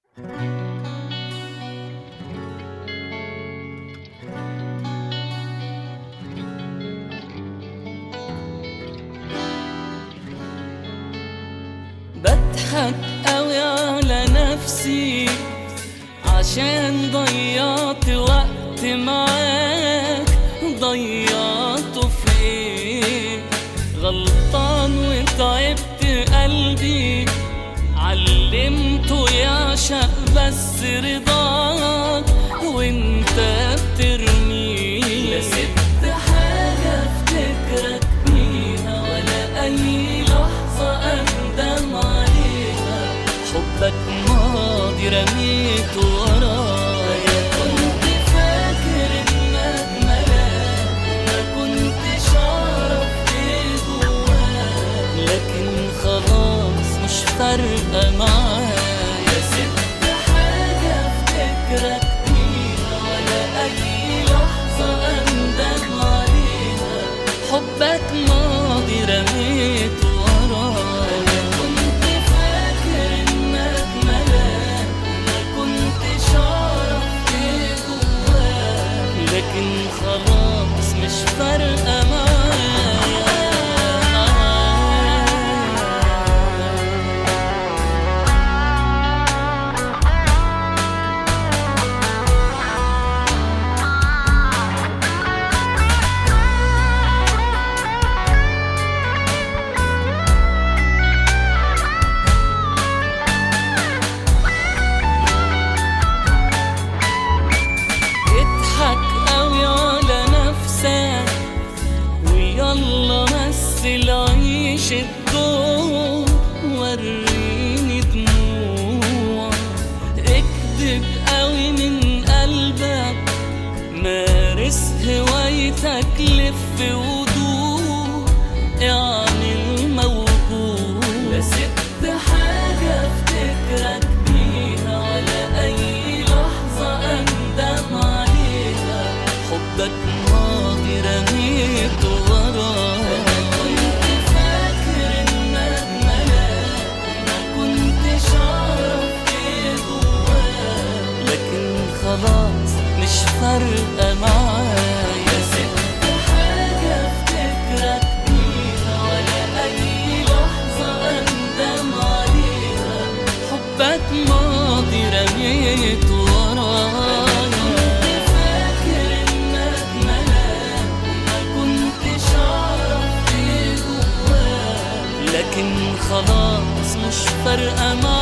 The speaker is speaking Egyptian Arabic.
بضحك قوي على نفسي عشان ضيعت وقت معاك ضيعته في ايه غلطان وتعبت قلبي علمته يعشق بس رضاك وانت بترميه لا سبت حاجة افتكرك بيها ولا اي لحظة اندم عليها حبك ماضي رميته ورايا كنت فاكر انك ملاك ما كنتش اعرف ايه جواك لكن خلاص مش فارقة معايا سبت حاجة افتكرك بيها ولا اي لحظة اندم عليها حبك ماضي رميته ورايا كنت فاكر انك ملاك ما كنتش اعرف ايه جواك لكن خلاص مش فارقة معايا اضحك قوي على نفسك ويلا مثل عيش الدور وريني دموع اكذب قوي من قلبك مارس هوايتك لف ودور يعني الموجود لا سبت حاجة افتكرك بيها ولا اي لحظة اندم عليها حبك ماضي رميته ورايا كنت فاكر انك ملاك ما كنتش اعرف ايه جواك لكن خلاص مش فارقة معايا سبت حاجة افتكرك بيها ولا اي لحظة اندم عليها حبك ماضي رميته ورايا كنت فاكر انك ملاك ما كنتش اعرف ايه جواك لكن خلاص مش فارقة معايا